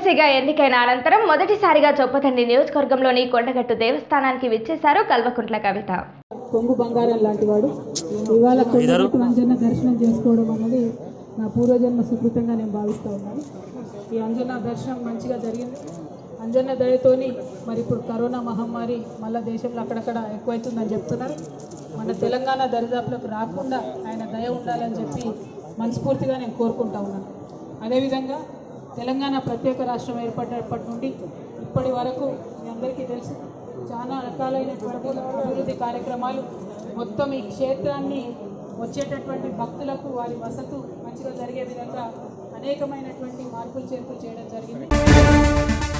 ఎమ్మెల్సీగా ఎన్నికైన అనంతరం మొదటిసారిగా చొప్పదండి నియోజకవర్గంలోని కొండగట్టు దేవస్థానానికి విచ్చేశారు కల్వకుంట్ల కవిత కొంగు బంగారం లాంటి వాడు ఇవాళ కొండగట్టు అంజన్న దర్శనం చేసుకోవడం అన్నది నా పూర్వజన్మ సుకృతంగా నేను భావిస్తూ ఉన్నాను ఈ అంజన్న దర్శనం మంచిగా జరిగింది అంజన్న దయతోని మరి ఇప్పుడు కరోనా మహమ్మారి మళ్ళా దేశంలో అక్కడక్కడ ఎక్కువైతుందని చెప్తున్నారు మన తెలంగాణ దరిదాపులకు రాకుండా ఆయన దయ ఉండాలని చెప్పి మనస్ఫూర్తిగా నేను కోరుకుంటా ఉన్నాను అదేవిధంగా తెలంగాణ ప్రత్యేక రాష్ట్రం ఏర్పడినప్పటి నుండి ఇప్పటి వరకు మీ అందరికీ తెలుసు చాలా రకాలైనటువంటి అభివృద్ధి కార్యక్రమాలు మొత్తం ఈ క్షేత్రాన్ని వచ్చేటటువంటి భక్తులకు వారి వసతు మంచిగా జరిగే విధంగా అనేకమైనటువంటి మార్పులు చేర్పులు చేయడం జరిగింది